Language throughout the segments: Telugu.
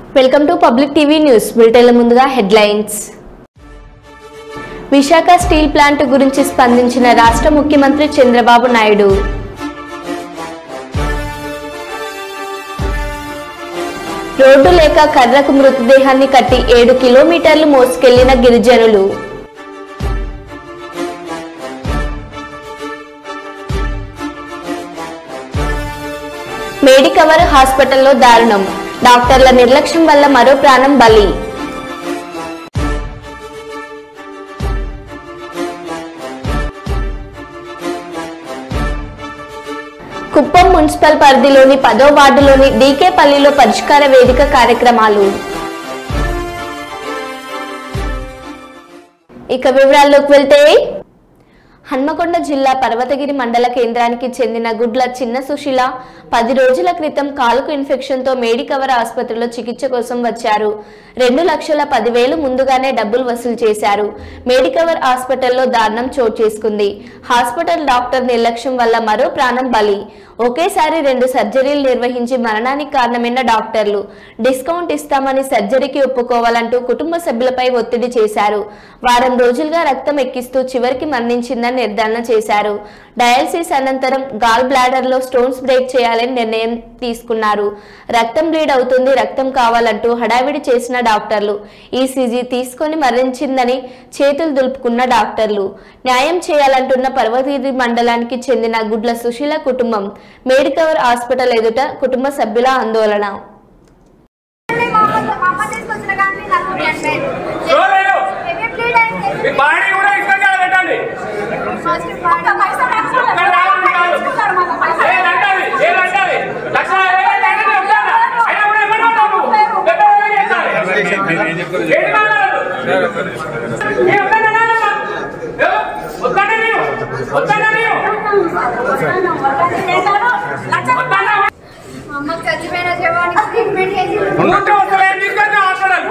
Welcome to public TV news బులెటిన్ల ముందుగా హెడ్లైన్స్ విశాఖ స్టీల్ ప్లాంట్ గురించి స్పందించిన రాష్ట్ర ముఖ్యమంత్రి చంద్రబాబు నాయుడు రోడ్డు లేక కర్రకు మృతదేహాన్ని కట్టి ఏడు కిలోమీటర్లు మోసుకెళ్లిన గిరిజనులు మేడికవర్ హాస్పిటల్లో దారుణం డాక్టర్ల నిర్లక్ష్యం వల్ల మరో ప్రాణం బలి కుప్పం మున్సిపల్ పరిధిలోని పదో వార్డులోని డీకేపల్లిలో పరిష్కార వేదిక కార్యక్రమాలు ఇక వివరాల్లోకి వెళ్తే హన్మకొండ జిల్లా పర్వతగిరి మండల కేంద్రానికి చెందిన గుడ్ల చిన్న సుశీల పది రోజుల క్రితం కాలుకు ఇన్ఫెక్షన్తో మేడికవర్ ఆసుపత్రిలో చికిత్స కోసం వచ్చారు రెండు లక్షల పదివేలు ముందుగానే డబ్బులు వసూలు చేశారు మేడికవర్ హాస్పిటల్లో దారుణం చోటు చేసుకుంది హాస్పిటల్ డాక్టర్ నిర్లక్ష్యం వల్ల మరో ప్రాణం బలి ఒకేసారి రెండు సర్జరీలు నిర్వహించి మరణానికి కారణమైన డాక్టర్లు డిస్కౌంట్ ఇస్తామని సర్జరీకి ఒప్పుకోవాలంటూ కుటుంబ సభ్యులపై ఒత్తిడి చేశారు వారం రోజులుగా రక్తం ఎక్కిస్తూ చివరికి మరణించిందని నిర్ధారణ చేశారు డయాలసిస్ అనంతరం గాల్ బ్లాడర్ లో స్టోన్స్ బ్రేక్ చేయాలని నిర్ణయం తీసుకున్నారు రక్తం బ్లీడ్ అవుతుంది రక్తం కావాలంటూ హడావిడి చేసిన డాక్టర్లు ఈసీజీ తీసుకొని మరణించిందని చేతులు దులుపుకున్న డాక్టర్లు న్యాయం చేయాలంటున్న పర్వతగిరి మండలానికి చెందిన గుడ్ల సుశీల కుటుంబం మేడికవర్ హాస్పిటల్ ఎదుట కుటుంబ సభ్యుల ఆందోళన చూడలేదు మీ బాడీ కూడా ఇష్టం కాదు పెట్టండి ఒక్క రావాలి కాదు ఏది అంటాది ఏది అంటాది లక్ష యాభై వేలు అంటే చెప్తానా? అయినా కూడా ఇవ్వను నువ్వు. పెద్ద వాళ్ళకి చేస్తాను. ఏంటి మాట్లాడదు? మీరు వద్దన్నా నాన్నమ్మా? ఏ? వద్దన్నా మీరు? వద్దన్నా మీరు? వద్దన్నా? అమ్మకి చచ్చిపోయిన శవానికి ట్రీట్మెంట్ చేసి ఉంటే వస్తలే, తీసుకొని మాట్లాడాలి.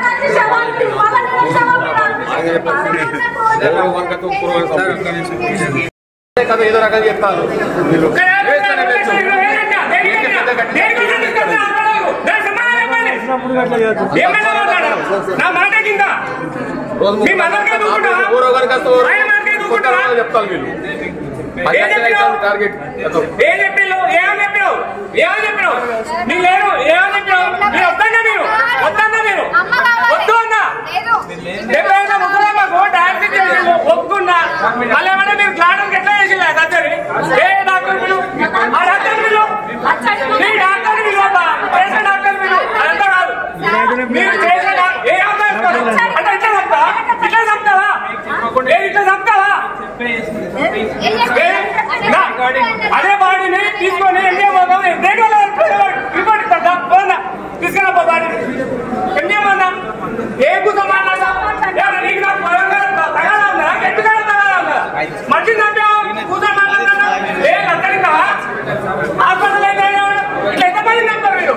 కదా ఏదో రకంగా చెప్తాను ఒక్క యాభై వేలు లక్ష ఇరవై వేలు అంట. దేనికి అంట? దేనికి తీసుకొని మాట్లాడకు. దానికి సమాధానం చెప్పండి. ఏమైనా మాట్లాడాలి. నా మాట కింద మీ మదర్కే దూకుంటావా? ఊరోగానికి వస్తే ఊరు- ఆయన మార్కే దూకుంటావా? చెప్తాను వీళ్ళు పది ఏం లక్షలు చెప్పినావు? అవుతుంది టార్గెట్ ఏం చెప్పినావు? ఏం చెప్పినావు? ఏం చెప్పినావు? నీకు లేదు. ఏం చెప్పినావు? మీరు వద్దన్నా మీరు? వద్దన్నా మీరు? అమ్మ కావాలి. వద్దు అన్నా? లేదు డెబ్బై ఐదు ముసలమ్మకు డయాలసిస్ చేసిండు. ఒప్పుకున్నా. మళ్ళీ ఏమన్నా మీరు క్లాడర్కి ఎట్లా చేసిండ్రు ఆ సర్జరీ? ఏ డాక్టర్ పిలు? ఆ డాక్టర్ పిలు. నీ డాక్టర్ పిలు అబ్బా. చేసే డాక్టర్ పిలు. అదంతా కాదు. మీరు చేసే డా- ఏ డాక్టర్ ఇస్తారు? అంటే ఇట్లా చెప్తా? ఇట్లా చెప్తావా? ఏ ఇట్లా చెప్తావా? ఏం ఏ? నా, అదే బాడీని తీసుకొని ఎండియా పోదాం దేని వల్ల రిపోర్ట్ ఇస్తా పోదా తీసుకురా పో బాడీని ఎండియా పోదా ఏ కూర్చో మాట్లాడదా ఏమన్నా నీకు నాకు బలంగా తగాదా ఉందా గట్టిగా తగాదా ఉందా మంచి చంపావు కూర్చో మాట్లాడదా ఏ కట్టడిందావా హాస్పిటల్ అయితే ఇట్లా ఎంతమంది చంపారు మీరు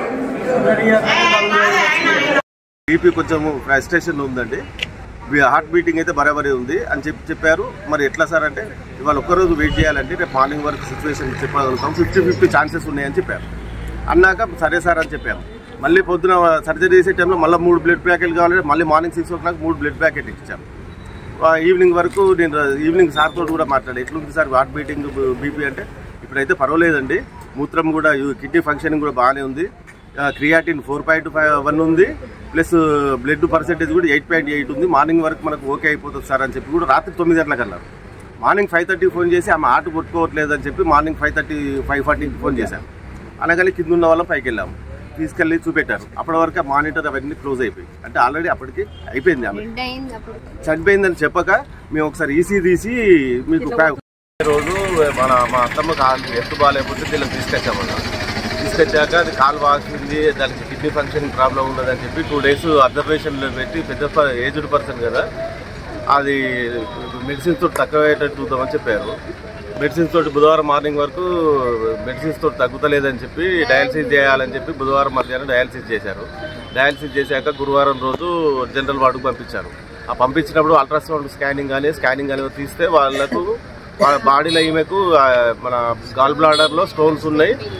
బీపీ కొంచెం ఫ్రస్ట్రేషన్ ఉందండి బీ- హార్ట్ బీటింగ్ అయితే బరాబరి ఉంది అని చెప్పి చెప్పారు మరి ఎట్లా సార్ అంటే ఇవాళ ఒక్కరోజు వెయిట్ చేయాలంటే రేపు మార్నింగ్ వరకు సిచ్యువేషన్ చెప్పగలుగుతాం ఫిఫ్టీ ఫిఫ్టీ ఛాన్సెస్ ఉన్నాయని చెప్పారు అన్నాక సరే సార్ అని చెప్పాము మళ్ళీ పొద్దున సర్జరీ చేసే టైంలో మళ్ళీ మూడు బ్లడ్ ప్యాకెట్లు కావాలంటే మళ్ళీ మార్నింగ్ సిక్స్ ఓ క్లాక్ మూడు బ్లడ్ ప్యాకెట్ ఇచ్చాను ఆ, ఈవినింగ్ వరకు నేను ఈవినింగ్ సార్ తోటి కూడా మాట్లాడాను ఎట్లుంది సార్ హార్ట్ బీటింగ్ బీపీ అంటే ఇప్పుడైతే పర్వాలేదండి మూత్రం కూడా కిడ్నీ ఫంక్షనింగ్ కూడా బాగానే ఉంది creatine four point five one ఉంది ప్లస్ బ్లడ్ పర్సెంటేజ్ కూడా ఎయిట్ పాయింట్ ఎయిట్ ఉంది మార్నింగ్ వరకు మనకు ఓకే అయిపోతుంది సార్ అని చెప్పి కూడా రాత్రి తొమ్మిది గంటలకు అన్నారు మార్నింగ్ ఫైవ్ థర్టీ ఫోన్ చేసి ఆమె ఆట కొట్టుకోవట్లేదు అని చెప్పి మార్నింగ్ ఫైవ్ థర్టీ ఫైవ్ ఫార్టీకి ఫోన్ చేశాను అనగానే కింద ఉన్న వాళ్ళం పైకి వెళ్ళాము తీసుకెళ్ళి చూపెట్టారు అప్పటి వరకు ఆ మానిటర్ అవన్నీ క్లోజ్ అయిపోయి అంటే ఆల్రెడీ అప్పటికి అయిపోయింది ఆమె అయింది అప్పుడు చనిపోయిందని చెప్పక మేము ఒకసారి ఈసీ తీసి మీకు ప్యా- రోజు మన మా అత్తమ్మ కాలు ఎత్తు బాగాలేకపోతే దీనికి తీసుకొచ్చామన్న తీసుకొచ్చాక అది కాలు వాసింది దానికి కిడ్నీ ఫంక్షన్ ప్రాబ్లం ఉన్నదని చెప్పి టూ డేస్ అబ్జర్వేషన్లో పెట్టి పెద్ద ఏజ్డ్ పర్సన్ కదా అది మెడిసిన్స్ తోటి తక్కువయ్యేటట్టు చూద్దామని చెప్పారు మెడిసిన్స్ తోటి బుధవారం మార్నింగ్ వరకు మెడిసిన్స్ తోటి తగ్గుతలేదని చెప్పి డయాలసిస్ చేయాలని చెప్పి బుధవారం మధ్యాహ్నం డయాలసిస్ చేశారు డయాలసిస్ చేశాక గురువారం రోజు జనరల్ వార్డుకు పంపించారు ఆ పంపించినప్పుడు అల్ట్రాసౌండ్ స్కానింగ్ కానీ స్కానింగ్ కానీ తీస్తే వాళ్ళకు వాళ్ళ బాడీలో ఈమెకు ఆ, మన గాల్ బ్లాడర్లో స్టోన్స్ ఉన్నాయి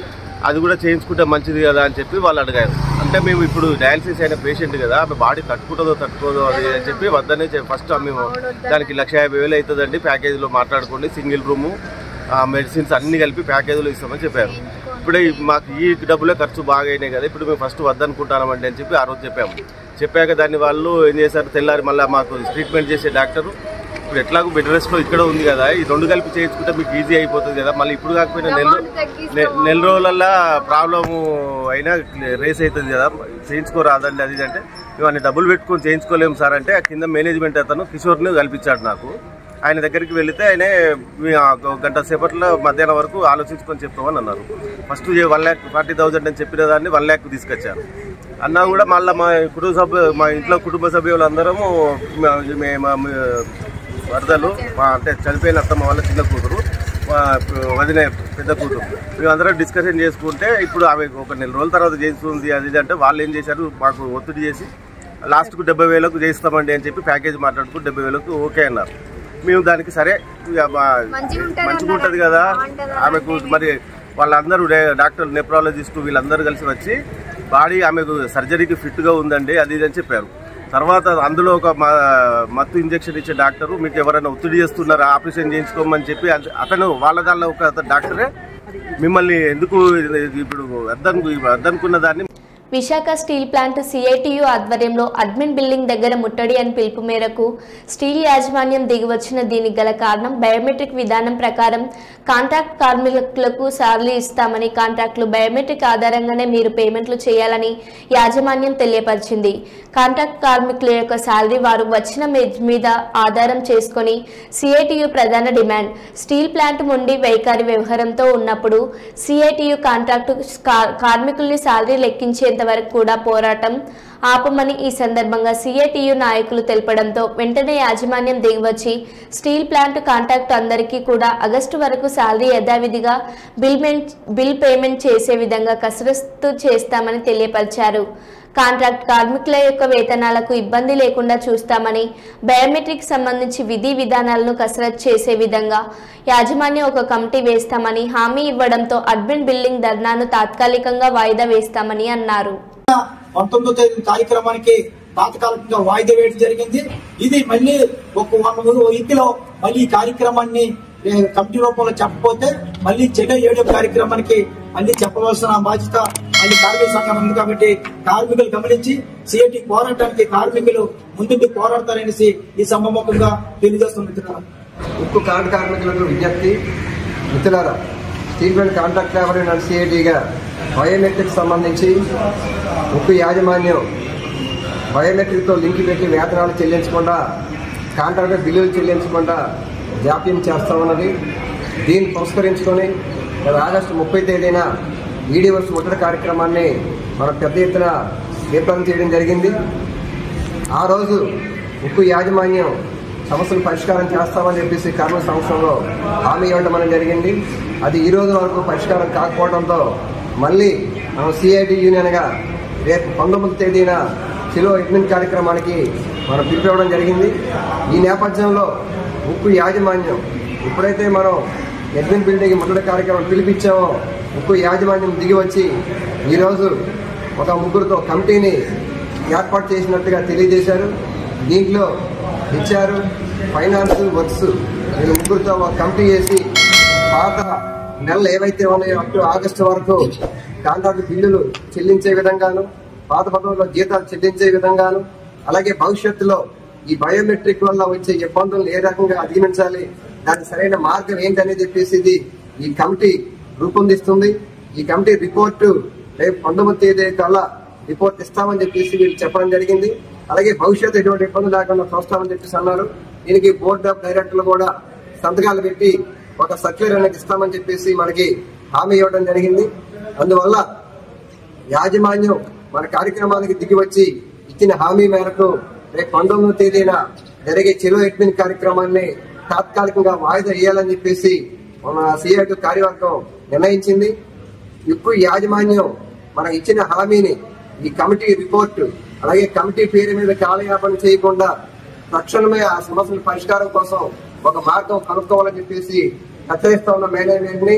అది కూడా చేయించుకుంటే మంచిది కదా అని చెప్పి వాళ్ళు అడిగారు అంటే మేము ఇప్పుడు డయాలసిస్ అయిన పేషెంట్ కదా ఆమె బాడీ తట్టుకుంటుందో తట్టుకోదో అది అని చెప్పి వద్దనే ఫస్ట్ మేము దానికి లక్ష యాభై వేలు అవుతుందండి ప్యాకేజీలో మాట్లాడుకోండి సింగిల్ రూము మెడిసిన్స్ అన్ని కలిపి ప్యాకేజీలో ఇస్తామని చెప్పారు ఇప్పుడే ఈ- మాకు ఈ డబ్బులే ఖర్చు బాగా అయినాయి కదా ఇప్పుడు మేము ఫస్ట్ వద్దనుకుంటామండి అని చెప్పి ఆ రోజు చెప్పాము చెప్పాక దాన్ని వాళ్ళు ఏం చేశారు తెల్లారి మళ్ళీ మాకు ట్రీట్మెంట్ చేసే డాక్టరు ఇప్పుడు ఎట్లాగో బెడ్ రెస్ట్లో ఇక్కడ ఉంది కదా ఈ రెండు కలిపి చేయించుకుంటే మీకు ఈజీ అయిపోతుంది కదా మళ్ళీ ఇప్పుడు కాకపోయినా నెల Amount తగ్గిస్తాం. నె- నెల రోజులల్లో ప్రాబ్లము అయినా రేస్ అవుతుంది కదా చేయించుకోరాదండి అది ఇది అంటే మేము అన్ని డబ్బులు పెట్టుకొని చేయించుకోలేము సార్ అంటే ఆ కింద మేనేజ్మెంట్ అతను కిషోర్ని కల్పించాడు నాకు ఆయన దగ్గరికి వెళితే ఆయనే మీ ఆ ఒక గంట సేపట్లో మధ్యాహ్నం వరకు ఆలోచించుకొని చెప్తామని అన్నారు first one lakh forty thousand అని చెప్పిన దాన్ని వన్ ల్యాక్ తీసుకొచ్చారు అన్నా కూడా మళ్ళీ మా కుటుంబ సభ్యు మా ఇంట్లో కుటుంబ సభ్యులందరము మా- మే- మా వరదలు మా అంటే చనిపోయిన అత్తమ్మ వాళ్ళ చిన్న కూతురు మా వదిన పెద్ద కూతురు మేమందరం డిస్కషన్ చేసుకుంటే ఇప్పుడు ఆమె ఒక నెల రోజుల తర్వాత చేస్తుంది అది ఇది అంటే వాళ్ళు ఏం చేశారు మాకు ఒత్తిడి చేసి లాస్ట్కు డెబ్బై వేలకు చేస్తామండి అని చెప్పి ప్యాకేజ్ మాట్లాడుకుని డెబ్బై వేలకు ఓకే అన్నారు మేము దానికి సరే ఇక మా- మంచిగా ఉంటది మంచిగా ఉంటుంది అన్నారు. కదా బాగుంటది ఆమెకు అంటే మరి వాళ్ళందరూ డే- డాక్టర్ నెప్రాలజిస్ట్ వీళ్ళందరూ కలిసి వచ్చి బాడీ ఆమెకు సర్జరీకి ఫిట్గా ఉందండి అది ఇది అని చెప్పారు తర్వాత అందులో ఒక మ- మత్తు ఇంజెక్షన్ ఇచ్చే డాక్టరు మీకు ఎవరైనా ఒత్తిడి చేస్తున్నారా ఆపరేషన్ చేయించుకోమని చెప్పి అత- అతను వాళ్ళ దానిలో ఒక అతను డాక్టరే మిమ్మల్ని ఎందుకు ఇది- ఇప్పుడు వద్దను వద్దనుకున్న దాన్ని విశాఖ స్టీల్ ప్లాంట్ సిఐటియు ఆధ్వర్యంలో అడ్మిన్ బిల్డింగ్ దగ్గర ముట్టడి అని పిలుపు మేరకు స్టీల్ యాజమాన్యం దిగివచ్చిన దీనికి గల కారణం బయోమెట్రిక్ విధానం ప్రకారం కాంట్రాక్ట్ కార్మికులకు శాలరీ ఇస్తామని కాంట్రాక్టులు బయోమెట్రిక్ ఆధారంగానే మీరు పేమెంట్లు చేయాలని యాజమాన్యం తెలియపరిచింది కాంట్రాక్ట్ కార్మికుల యొక్క శాలరీ వారు వచ్చిన మీ- మీద ఆధారం చేసుకొని సిఐటియు ప్రధాన డిమాండ్ స్టీల్ ప్లాంట్ నుండి వైఖరి వ్యవహారంతో ఉన్నప్పుడు సిఐటియు కాంట్రాక్టు కా- కార్మికుల్ని శాలరీ లెక్కించేంత వరకు కూడా పోరాటం ఆపమని ఈ సందర్భంగా సిఐటియు నాయకులు తెలపడంతో వెంటనే యాజమాన్యం దిగివచ్చి స్టీల్ ప్లాంట్ కాంట్రాక్ట్ అందరికీ కూడా ఆగస్టు వరకు శాలరీ యథావిధిగా బిల్ మెన్- బిల్ పేమెంట్ చేసే విధంగా కసరత్తు చేస్తామని తెలియపరిచారు కాంట్రాక్ట్ కార్మికుల యొక్క వేతనాలకు ఇబ్బంది లేకుండా చూస్తామని బయోమెట్రిక్ సంబంధించి విధి విధానాలను కసరత్తు చేసే విధంగా యాజమాన్యం ఒక కమిటీ వేస్తామని హామీ ఇవ్వడంతో అడ్మిన్ బిల్డింగ్ ధర్నాను తాత్కాలికంగా వాయిదా వేస్తామని అన్నారు పంతొమ్మిదో తేదీ కార్యక్రమానికి తాత్కాలికంగా వాయిదా వేయడం జరిగింది ఇది మళ్ళీ ఒక వన్ వీక్లో మళ్ళీ ఈ కార్యక్రమాన్ని ఏ, కమిటీ రూపంలో చెప్పకపోతే మళ్ళీ చెడ్డ ఏడో కార్యక్రమానికి మళ్ళీ చెప్పవలసిన బాధ్యత మళ్ళీ కార్మిక సంఘం ఉంది కాబట్టి కార్మికులు గమనించి సిఐటి పోరాటానికి కార్మికులు ముందుండి పోరాడతారనేసి ఈ సభముఖంగా తెలియజేస్తున్నారు ఉక్కు కాంట్ కార్మికులకు విజ్ఞప్తి మిత్రులారా steel plant contract labour and సిఐటిగా బయోమెట్రిక్ సంబంధించి ఉక్కు యాజమాన్యం బయోమెట్రిక్తో లింక్ పెట్టి వేతనాలు చెల్లించకుండా కాంట్రాక్టర్ బిల్లులు చెల్లించకుండా జాప్యం చేస్తా ఉన్నది దీన్ని పురస్కరించుకొని గత ఆగస్టు ముప్పై తేదీన ఈడీవర్స్ ముట్టడి కార్యక్రమాన్ని మనం పెద్ద ఎత్తున విప్లవం చేయడం జరిగింది ఆ రోజు ఉక్కు యాజమాన్యం సమస్యలు పరిష్కారం చేస్తామని చెప్పేసి కార్మిక సంస్థలో హామీ ఇవ్వడం అనేది జరిగింది అది ఈ రోజు వరకు పరిష్కారం కాకపోవడంతో మళ్ళీ మనం సిఐటి యూనియన్గా రేపు పంతొమ్మిది తేదీన చిలో అడ్మిన్ కార్యక్రమానికి మనం పిలిపివ్వడం జరిగింది ఈ నేపథ్యంలో ఉక్కు యాజమాన్యం ఎప్పుడైతే మనం అడ్మిన్ బిల్డింగ్ ముట్టడి కార్యక్రమం పిలిపించామో ఉక్కు యాజమాన్యం దిగి వచ్చి ఈరోజు ఒక ముగ్గురుతో కమిటీని ఏర్పాటు చేసినట్టుగా తెలియజేశారు దీంట్లో హెచ్ఆర్ ఫైనాన్స్ వర్క్స్ వీళ్ళు ముగ్గురుతో ఒక కమిటీ చేసి పాత నెలలు ఏవైతే ఉన్నాయో అప్ టు ఆగస్టు వరకు కాంట్రాక్ట్ బిల్లులు చెల్లించే విధంగాను పాత పద్ధతిలో జీతాలు చెల్లించే విధంగాను అలాగే భవిష్యత్తులో ఈ బయోమెట్రిక్ వల్ల వచ్చే ఇబ్బందులను ఏ రకంగా అధిగమించాలి దానికి సరైన మార్గం ఏంటనేది చెప్పేసి ఇది ఈ కమిటీ రూపొందిస్తుంది ఈ కమిటీ రిపోర్టు రేపు పంతొమ్మిది తేదీ కల్లా రిపోర్ట్ ఇస్తామని చెప్పేసి వీళ్ళు చెప్పడం జరిగింది అలాగే భవిష్యత్తు ఎటువంటి ఇబ్బంది లేకుండా చూస్తామని చెప్పేసి అన్నారు దీనికి బోర్డ్ ఆఫ్ డైరెక్టర్లు కూడా సంతకాలు పెట్టి ఒక సర్క్యులర్ అనేది ఇస్తామని చెప్పేసి మనకి హామీ ఇవ్వడం జరిగింది అందువల్ల యాజమాన్యం మన కార్యక్రమానికి దిగి వచ్చి ఇచ్చిన హామీ మేరకు రేపు పంతొమ్మిదో తేదీన జరిగే చెరువు అడ్మిన్ కార్యక్రమాన్ని తాత్కాలికంగా వాయిదా వేయాలని చెప్పేసి మన సిఐటి కార్యవర్గం నిర్ణయించింది ఇప్పుడు యాజమాన్యం మనం ఇచ్చిన హామీని ఈ కమిటీ రిపోర్టు అలాగే కమిటీ పేరు మీద కాలయాపన చేయకుండా తక్షణమే ఆ సమస్యల పరిష్కారం కోసం ఒక మార్గం కనుక్కోవాలని చెప్పేసి హెచ్చరిస్తా ఉన్న మేనేజ్మెంట్ ని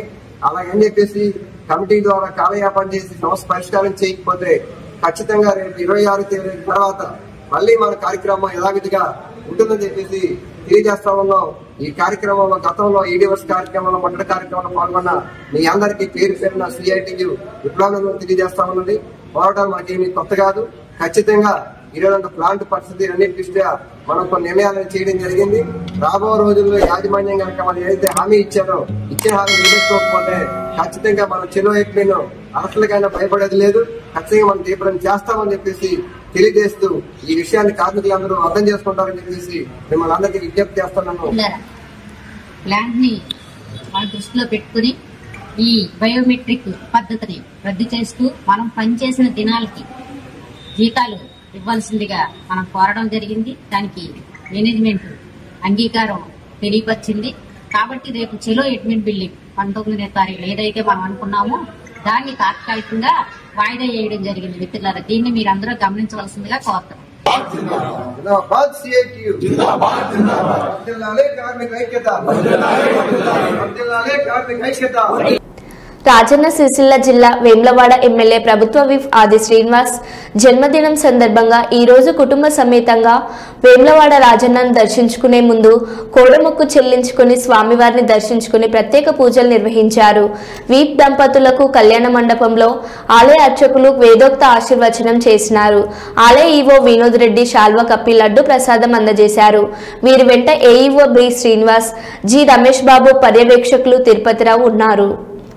అలాగని చెప్పేసి కమిటీ ద్వారా కాలయాపన చేసి సమస్య పరిష్కారం చేయకపోతే ఖచ్చితంగా రేపు ఇరవై ఆరు తేదీ తర్వాత మళ్ళీ మన కార్యక్రమం యథావిధిగా ఉంటుందని చెప్పేసి తెలియజేస్తా ఉన్నాం ఈ కార్యక్రమంలో గతంలో ఈ డివర్స్ కార్యక్రమంలో మొదటి కార్యక్రమంలో పాల్గొన్న మీ అందరికీ పేరు పేరున సిఐటియు విప్లవం తెలియజేస్తా ఉన్నది పోరాటం మనకేమీ కొత్త కాదు ఖచ్చితంగా ఈరోజు ప్లాంట్ పరిస్థితి అన్నిటి దృష్ట్యా మనం కొన్ని నిర్ణయాలను చేయడం జరిగింది రాబో రోజుల్లో యాజమాన్యం కనుక మనం ఏదైతే హామీ ఇచ్చారో ఇచ్చిన హామీ నిలబెట్టుకోకపోతే ఖచ్చితంగా మనం చెలో ఎక్కిన అరసలకైనా భయపడేది లేదు ఖచ్చితంగా మనం తీవ్రం చేస్తామని చెప్పేసి తెలియజేస్తూ ఈ విషయాన్ని కార్మికులందరూ అర్థం చేసుకుంటారని చెప్పేసి మిమ్మల్ని అందరికీ విజ్ఞప్తి చేస్తున్నాను పిల్లరా, ప్లాంట్ ని మన దృష్టిలో పెట్టుకుని ఈ బయోమెట్రిక్ పద్ధతిని రద్దు చేస్తూ మనం పనిచేసిన దినాలకి జీతాలు ఇవ్వాల్సిందిగా మనం కోరడం జరిగింది దానికి మేనేజ్మెంట్ అంగీకారం తెలియపరిచింది కాబట్టి రేపు చెలో అడ్మిట్ బిల్లింగ్ పంతొమ్మిదో తారీఖు ఏదైతే మనం అనుకున్నామో దాన్ని తాత్కాలికంగా వాయిదా వేయడం జరిగింది మిత్రులారా దీన్ని మీరు అందరూ గమనించవలసిందిగా కోరుతాం జిందాబాద్ సిఐటియు వర్ధిల్లాలి కార్మిక ఐక్యత వర్ధిల్లాలి కార్మిక ఐక్యత రాజన్న సిరిసిల్ల జిల్లా వేమ్లవాడ ఎమ్మెల్యే ప్రభుత్వ విప్ ఆది శ్రీనివాస్ జన్మదినం సందర్భంగా ఈ రోజు కుటుంబ సమేతంగా వేమ్లవాడ రాజన్నను దర్శించుకునే ముందు కోడమొక్కు చెల్లించుకుని స్వామివారిని దర్శించుకుని ప్రత్యేక పూజలు నిర్వహించారు వీప్ దంపతులకు కళ్యాణ మండపంలో ఆలయ అర్చకులు వేదోక్త ఆశీర్వచనం చేసినారు ఆలయ ఈవో వినోద్ రెడ్డి శాల్వ కప్పి లడ్డు ప్రసాదం అందజేశారు వీరి వెంట AEO B Srinivas G Ramesh Babu పర్యవేక్షకులు తిరుపతిరావు ఉన్నారు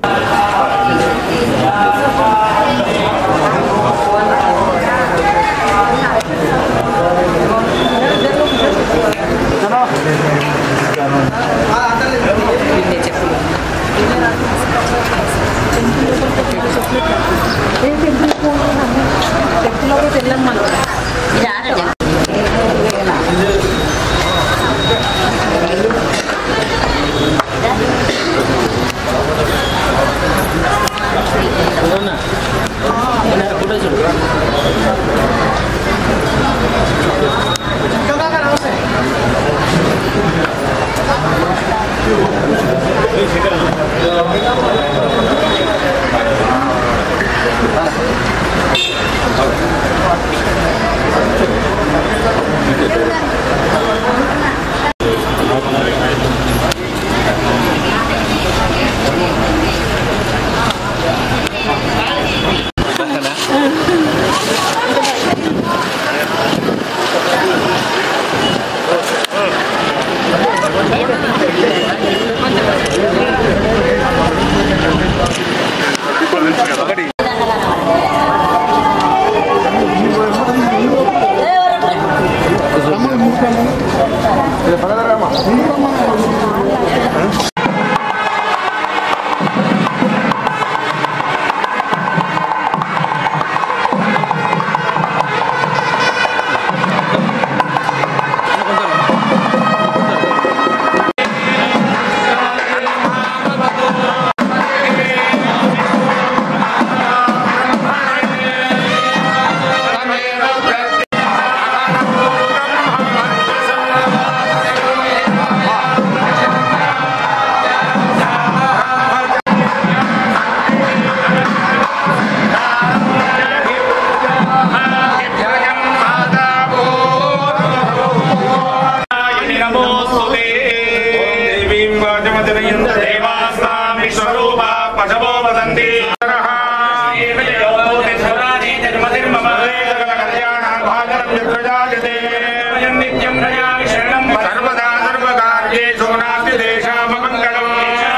సర్వదా సర్వకార్యేషు నాస్తి దేశామమంగళం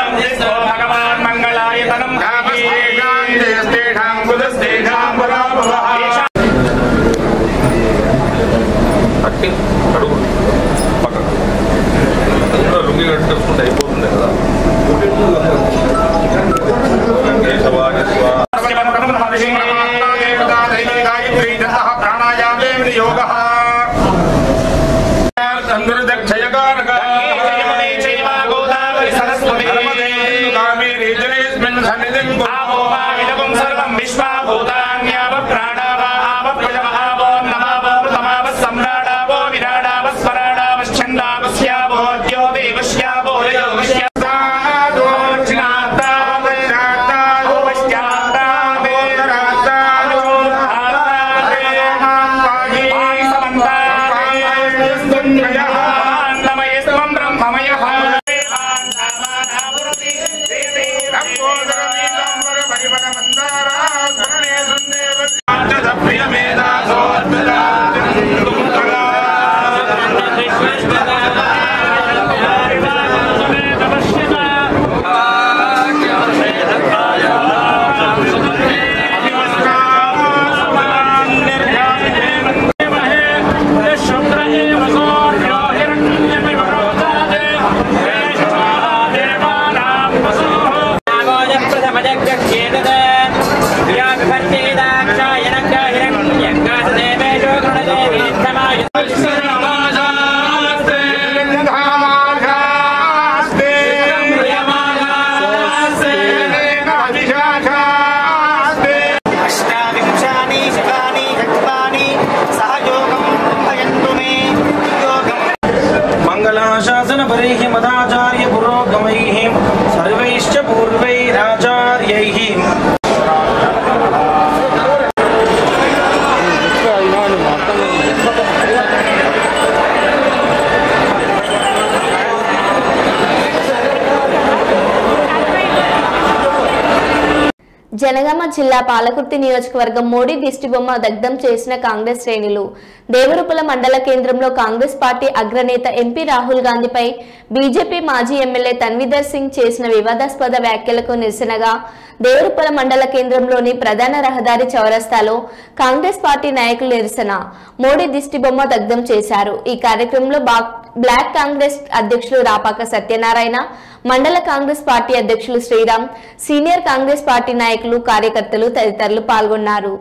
భగవాన్ మంగళాయతనం ధామస్తేషాం కులస్తేషాం పరాభవః పట్టి కడుగు పక్కన అందరూ లుంగి కట్టుకుంటే అయిపోతుంది కదా కేశవాయ స్వాహ విరాడావస్మరాడావస్యండావస్యావో జ్యోతివశ్యావో సర్వోత్తమైः సర్వైశ్చ పూర్వైరాచార్యైः జనగామ జిల్లా పాలకుర్తి నియోజకవర్గం మోడీ దిష్టిబొమ్మ దగ్ధం చేసిన కాంగ్రెస్ శ్రేణులు దేవరుపుల మండల కేంద్రంలో కాంగ్రెస్ పార్టీ అగ్రనేత ఎంపీ రాహుల్ గాంధీపై బీజేపీ మాజీ ఎమ్మెల్యే తన్విదర్ సింగ్ చేసిన వివాదాస్పద వ్యాఖ్యలకు నిరసనగా దేవరుపుల మండల కేంద్రంలోని ప్రధాన రహదారి చౌరస్తాలో కాంగ్రెస్ పార్టీ నాయకులు నిరసన మోడీ దిష్టిబొమ్మ దగ్ధం చేశారు ఈ కార్యక్రమంలో బా- బ్లాక్ కాంగ్రెస్ అధ్యక్షులు రాపాక సత్యనారాయణ మండల కాంగ్రెస్ పార్టీ అధ్యక్షులు శ్రీరామ్ సీనియర్ కాంగ్రెస్ పార్టీ నాయకులు కార్యకర్తలు తదితరులు పాల్గొన్నారు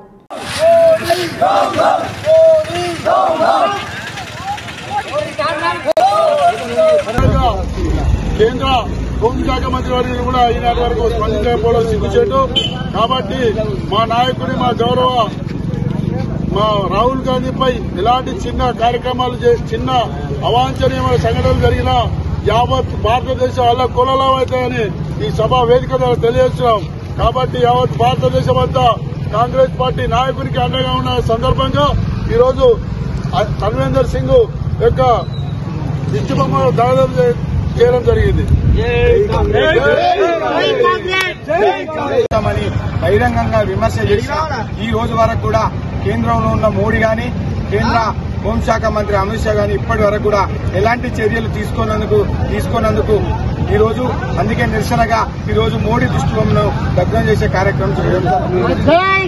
కేంద్ర హోంశాఖ మంత్రి వారిని కూడా ఈనాటి వరకు స్పందించకపోవడం సిగ్గుచేటు కాబట్టి మా నాయకుడి మా గౌరవ మా రాహుల్ గాంధీపై ఎలాంటి చిన్న కార్యక్రమాలు చేసి చిన్న అవాంఛనీయమైన సంఘటనలు జరిగినా యావత్ భారతదేశం అల్ల కులలం అవుతాయని ఈ సభ వేదిక ద్వారా తెలియజేస్తున్నాం కాబట్టి యావత్ భారతదేశం అంతా కాంగ్రెస్ పార్టీ నాయకునికి అండగా ఉన్న సందర్భంగా ఈరోజు తన్వేందర్ సింగ్ యొక్క దిష్టి బొమ్మ దాదాపు చేయడం జరిగింది చేస్తామని బహిరంగంగా విమర్శ చేసి ఈ రోజు వరకు కూడా కేంద్రంలో ఉన్న మోడీ గాని కేంద్ర హోంశాఖ మంత్రి అమిత్ షా గాని ఇప్పటి వరకు కూడా ఎలాంటి చర్యలు తీసుకున్నందుకు తీసుకున్నందుకు ఈ రోజు అందుకే నిరసనగా ఈ రోజు మోడీ దృష్టిబొమ్మను దగ్ధం చేసే కార్యక్రమం చేయడం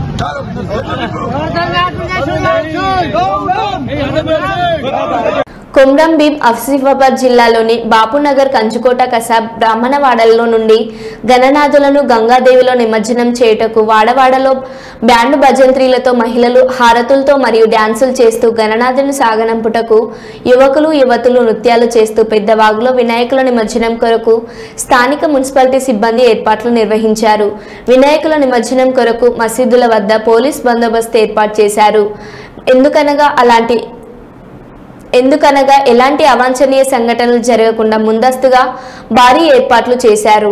కొమ్రం భీం ఆసిఫాబాద్ జిల్లాలోని బాపునగర్ కంచుకోట కసాబ్ బ్రాహ్మణవాడలలో నుండి గణనాథులను గంగాదేవిలో నిమజ్జనం చేయుటకు వాడవాడలో బ్యాండ్ భజంత్రీలతో మహిళలు హారతులతో మరియు డ్యాన్సులు చేస్తూ గణనాథుని సాగనంపుటకు యువకులు యువతులు నృత్యాలు చేస్తూ పెద్దవాగులో వినాయకుల నిమజ్జనం కొరకు స్థానిక మున్సిపాలిటీ సిబ్బంది ఏర్పాట్లు నిర్వహించారు వినాయకుల నిమజ్జనం కొరకు మసీదుల వద్ద పోలీస్ బందోబస్తు ఏర్పాటు చేశారు ఎందుకనగా అలాంటి ఎందుకనగా ఎలాంటి అవాంఛనీయ సంఘటనలు జరగకుండా ముందస్తుగా భారీ ఏర్పాట్లు చేశారు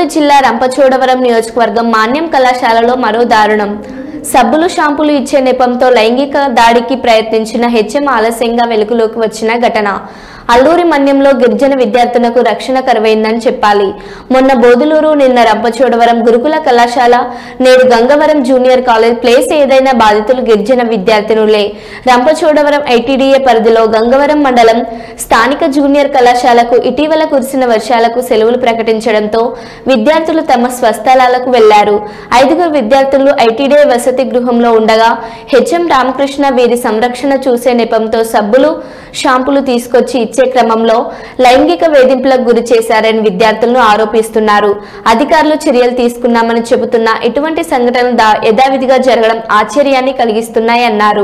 జిల్లా రంపచోడవరం నియోజకవర్గం మాన్యం కళాశాలలో మరో దారుణం సబ్బులు షాంపులు ఇచ్చే నెపంతో లైంగిక దాడికి ప్రయత్నించిన హెచ్ఎం ఆలస్యంగా వెలుగులోకి వచ్చిన ఘటన అల్లూరి మన్యంలో గిరిజన విద్యార్థులకు రక్షణ కరువైందని చెప్పాలి మొన్న బోధులూరు నిన్న రంపచోడవరం గురుకుల కళాశాల నేడు గంగవరం జూనియర్ కాలేజ్ ప్లేస్ ఏదైనా బాధితులు గిరిజన విద్యార్థినులే రంపచోడవరం ఐటీడీఏ పరిధిలో గంగవరం మండలం స్థానిక జూనియర్ కళాశాలకు ఇటీవల కురిసిన వర్షాలకు సెలవులు ప్రకటించడంతో విద్యార్థులు తమ స్వస్థలాలకు వెళ్లారు ఐదుగురు విద్యార్థులు ఐటీడీఏ వసతి గృహంలో ఉండగా హెచ్ఎం రామకృష్ణ వీరి సంరక్షణ చూసే నెపంతో సబ్బులు షాంపులు తీసుకొచ్చి ఇచ్చే క్రమంలో లైంగిక వేధింపులకు గురి చేశారని విద్యార్థులను ఆరోపిస్తున్నారు అధికారులు చర్యలు తీసుకున్నామని చెబుతున్న ఇటువంటి సంఘటనలు దా- యథావిధిగా జరగడం ఆశ్చర్యాన్ని కలిగిస్తున్నాయన్నారు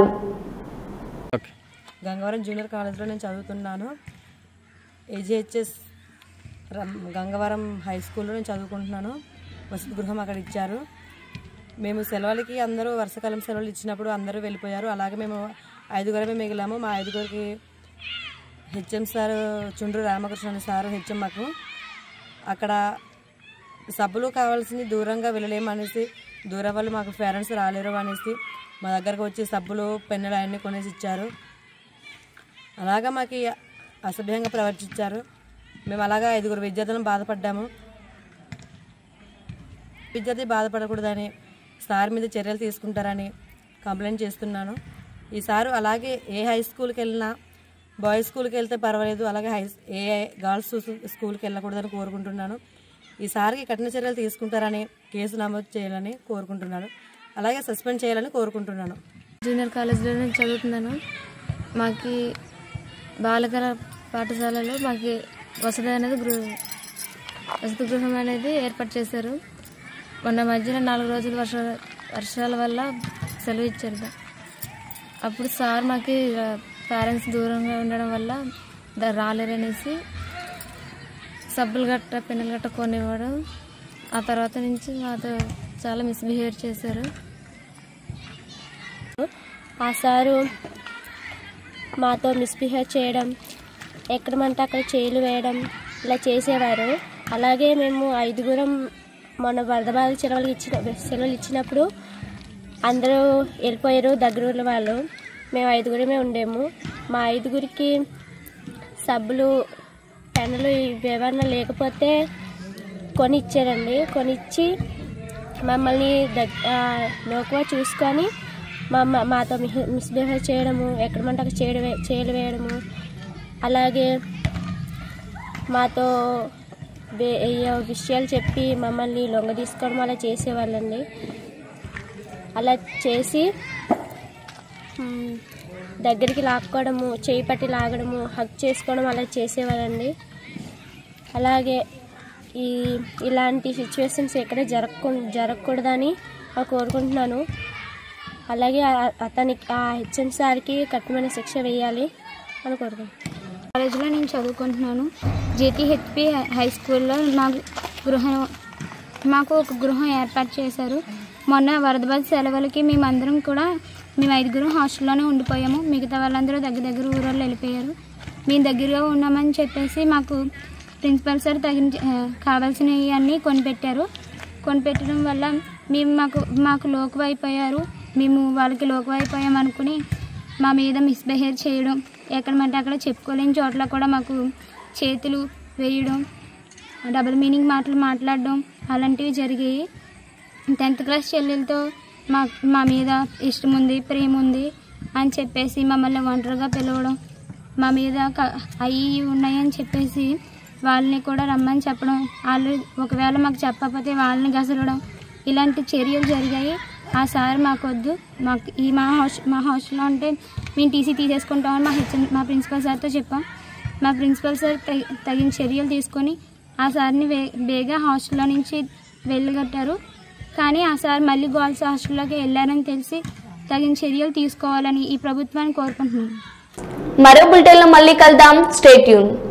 గంగవరం జూనియర్ కాలేజ్లో నేను చదువుతున్నాను ఏజీహెచ్ఎస్ రం- గంగవరం హై స్కూల్లో నేను చదువుకుంటున్నాను వసతి గృహం అక్కడ ఇచ్చారు మేము సెలవులకి అందరూ వర్షాకాలం సెలవులు ఇచ్చినప్పుడు అందరూ వెళ్ళిపోయారు అలాగే మేము ఐదుగురమే మిగిలాము మా ఐదుగురికి హెచ్ఎం సార్ చుండ్రు రామకృష్ణ సార్ హెచ్ఎం మాకు అక్కడ సబ్బులు కావాల్సింది దూరంగా వెళ్ళలేము అనేసి దూరం వాళ్ళు మాకు పేరెంట్స్ రాలేరు అనేసి మా దగ్గరకు వచ్చి సబ్బులు పెన్నులు అవన్నీ కొనేసి ఇచ్చారు అలాగా మాకు అసభ్యంగా ప్రవర్తించారు మేము అలాగా ఐదుగురు విద్యార్థులను బాధపడ్డాము విద్యార్థి బాధపడకూడదని సార్ మీద చర్యలు తీసుకుంటారని కంప్లైంట్ చేస్తున్నాను ఈ సారు అలాగే ఏ హై స్కూల్కి వెళ్ళినా బాయ్స్ స్కూల్కి వెళ్తే పర్వాలేదు అలాగే హై ఏ గర్ల్స్ స్కూల్కి వెళ్ళకూడదని కోరుకుంటున్నాను ఈ సార్కి కఠిన చర్యలు తీసుకుంటారని కేసు నమోదు చేయాలని కోరుకుంటున్నాను అలాగే సస్పెండ్ చేయాలని కోరుకుంటున్నాను జూనియర్ కాలేజ్లో నేను చదువుతున్నాను మాకు బాలకర పాఠశాలలో మాకు వసతి అనేది గృహ వసతి గృహం అనేది ఏర్పాటు చేశారు మొన్న మధ్యన నాలుగు రోజులు వర్ష వర్షాల వల్ల సెలవు ఇచ్చారు అప్పుడు సార్ మాకు పేరెంట్స్ దూరంగా ఉండడం వల్ల ద- రాలేరనేసి సబ్బులు గట్ట పెన్నులు గట్ట కొనివ్వడం ఆ తర్వాత నుంచి మాతో చాలా మిస్బిహేవ్ చేశారు ఆ సారు మాతో మిస్బిహేవ్ చేయడం ఎక్కడమంటే అక్కడ చేలు వేయడం ఇలా చేసేవారు అలాగే మేము ఐదుగురం మొన్న వరద బాధ సెలవులు ఇచ్చిన సెలవులు ఇచ్చినప్పుడు అందరూ వెళ్ళిపోయారు దగ్గర ఊర్ల వాళ్ళు మేము ఐదుగురమే ఉండేము మా ఐదుగురికి సబ్బులు పెన్నులు ఇవి ఏమన్నా లేకపోతే కొని ఇచ్చారండి కొనిచ్చి మమ్మల్ని దగ్ లోకువ చూసుకొని మా మా- మాతో మిహ- మిస్బిహేవ్ చేయడము ఎక్కడమంటే అక్కడ చేయడం చేయలు వేయడము అలాగే మాతో వే- ఏయో విషయాలు చెప్పి మమ్మల్ని లొంగ తీసుకోవడం అలా చేసేవాళ్ళండి అలా చేసి మ్, దగ్గరికి లాక్కోవడము చేయి పట్టి లాగడము హక్ చేసుకోవడం అలా చేసేవాళ్ళండి అలాగే ఈ ఇలాంటి సిచ్యువేషన్స్ ఎక్కడ జరగకు జరగకూడదని నేను కోరుకుంటున్నాను అలాగే ఆ- అతనికి ఆ హెచ్ఎం సార్కి కఠినమైన శిక్ష వేయాలి అని కోరుకుంటున్నాను కాలేజీలో నేను చదువుకుంటున్నాను జేటీహెచ్పి హై స్కూల్లో మా గృహం మాకు ఒక గృహం ఏర్పాటు చేశారు మొన్న వరద బాధ సెలవులకి మేమందరం కూడా మేము ఐదుగురం హాస్టల్లోనే ఉండిపోయాము మిగతా వాళ్ళందరూ దగ్గర దగ్గర ఊరోళ్ళు వెళ్ళిపోయారు మేము దగ్గరగా ఉన్నామని చెప్పేసి మాకు ప్రిన్సిపల్ సార్ తగిన ఆ, కావాల్సినవి అన్నీ కొనిపెట్టారు కొనిపెట్టడం వల్ల మేము మాకు మాకు లోకు అయిపోయారు మేము వాళ్ళకి లోకు అయిపోయాం అనుకుని మా మీద మిస్బిహేవ్ చేయడం ఎక్కడమంటే అక్కడ చెప్పుకోలేని చోట్ల కూడా మాకు చేతులు వేయడం డబుల్ మీనింగ్ మాటలు మాట్లాడడం అలాంటివి జరిగాయి టెన్త్ క్లాస్ చెల్లెలతో మా మా మీద ఇష్టం ఉంది ప్రేమ ఉంది అని చెప్పేసి మమ్మల్ని ఒంటరిగా పిలవడం మా మీద క- అవి ఇవి ఉన్నాయని చెప్పేసి వాళ్ళని కూడా రమ్మని చెప్పడం వాళ్ళు ఒకవేళ మాకు చెప్పకపోతే వాళ్ళని గసరడం ఇలాంటి చర్యలు జరిగాయి ఆ సార్ మాకొద్దు మాకు ఈ మా హాస్ మా హాస్టల్లో ఉంటే మేము టీసీ తీసేసుకుంటామని మా హెచ్ఎం మా ప్రిన్సిపల్ సార్తో చెప్పాం మా ప్రిన్సిపల్ సార్ తగి- తగిన చర్యలు తీసుకొని ఆ సార్ని వే బేగా హాస్టల్లో నుంచి వెళ్ళగట్టారు కానీ ఆ సార్ మళ్ళీ గర్ల్స్ హాస్టల్లోకి వెళ్ళారని తెలిసి తగిన చర్యలు తీసుకోవాలని ఈ ప్రభుత్వాన్ని కోరుకుంటున్నాను మరో బులెటిన్లో మళ్ళీ కలుద్దాం స్టేట్ యూన్